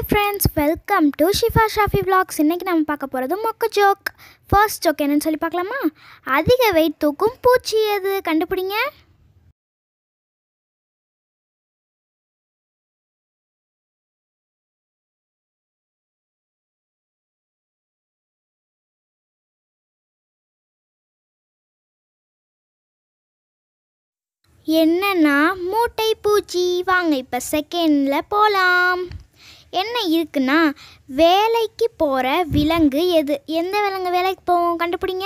hi friends welcome to ஷிஃபா ஷாஃபி vlogs இன்றைக்கி நம்ம பார்க்க போகிறது மொக்க ஜோக் ஃபர்ஸ்ட் ஜோக் என்னன்னு சொல்லி பார்க்கலாமா அதிக வெயிட் தூக்கும் பூச்சி எது கண்டுபிடிங்க என்னன்னா மூட்டை பூச்சி வாங்க இப்போ செகண்டில் போகலாம் என்ன இருக்குன்னா வேலைக்கு போகிற விலங்கு எது எந்த விலங்கு வேலைக்கு போவோம் கண்டுபிடிங்க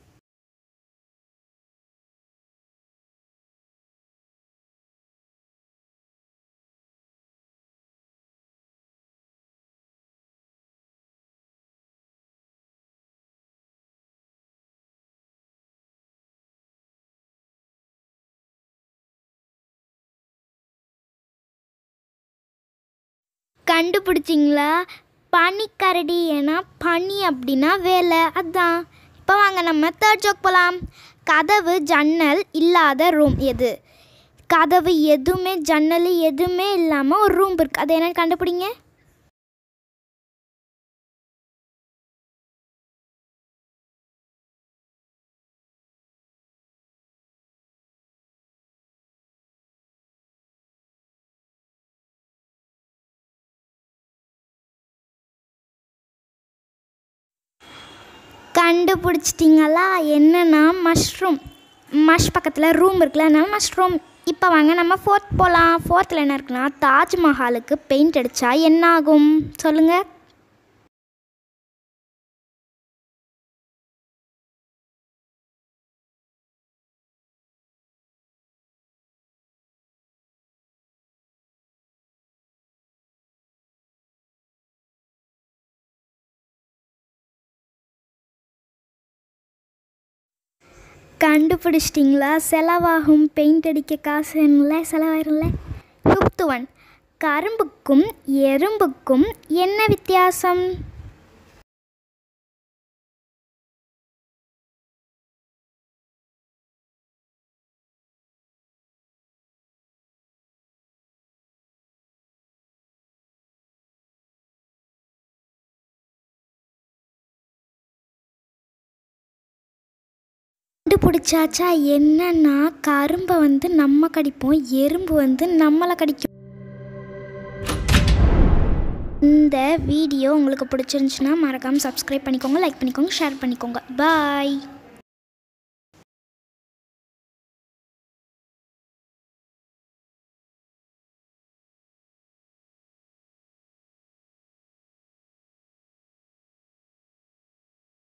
கண்டுபிடிச்சிங்களா பனிக்கரடி ஏன்னா பனி அப்படின்னா வேலை அதான் இப்போ வாங்க நம்ம தேர்ட் ஜோக் போகலாம் கதவு ஜன்னல் இல்லாத ரூம் எது கதவு எதுவுமே ஜன்னல் எதுவுமே இல்லாமல் ஒரு ரூம் இருக்குது அது என்னன்னு கண்டுபிடிங்க கண்டுபிடிச்சிட்டிங்களா என்னன்னா மஷ்ரூம் மஷ் பக்கத்தில் ரூம் இருக்குல்ல அதனால மஷ்ரூம் இப்போ வாங்க நம்ம ஃபோர்த் போகலாம் ஃபோர்த்தில் என்ன இருக்குன்னா தாஜ்மஹாலுக்கு பெயிண்ட் அடித்தா என்ன ஆகும் சொல்லுங்கள் கண்டுபிடிச்சிட்டிங்களா செலவாகும் பெயிண்ட் அடிக்க காசு இல்லை செலவாயிரும்ல ஃபிஃப்த் ஒன் கரும்புக்கும் எறும்புக்கும் என்ன வித்தியாசம் கண்டுபிடிச்சாச்சா என்னன்னா கரும்பை வந்து நம்ம கடிப்போம் எறும்பு வந்து நம்மளை கடிக்கும் இந்த வீடியோ உங்களுக்கு பிடிச்சிருந்துச்சுன்னா மறக்காமல் சப்ஸ்கிரைப் பண்ணிக்கோங்க லைக் பண்ணிக்கோங்க ஷேர் பண்ணிக்கோங்க பாய்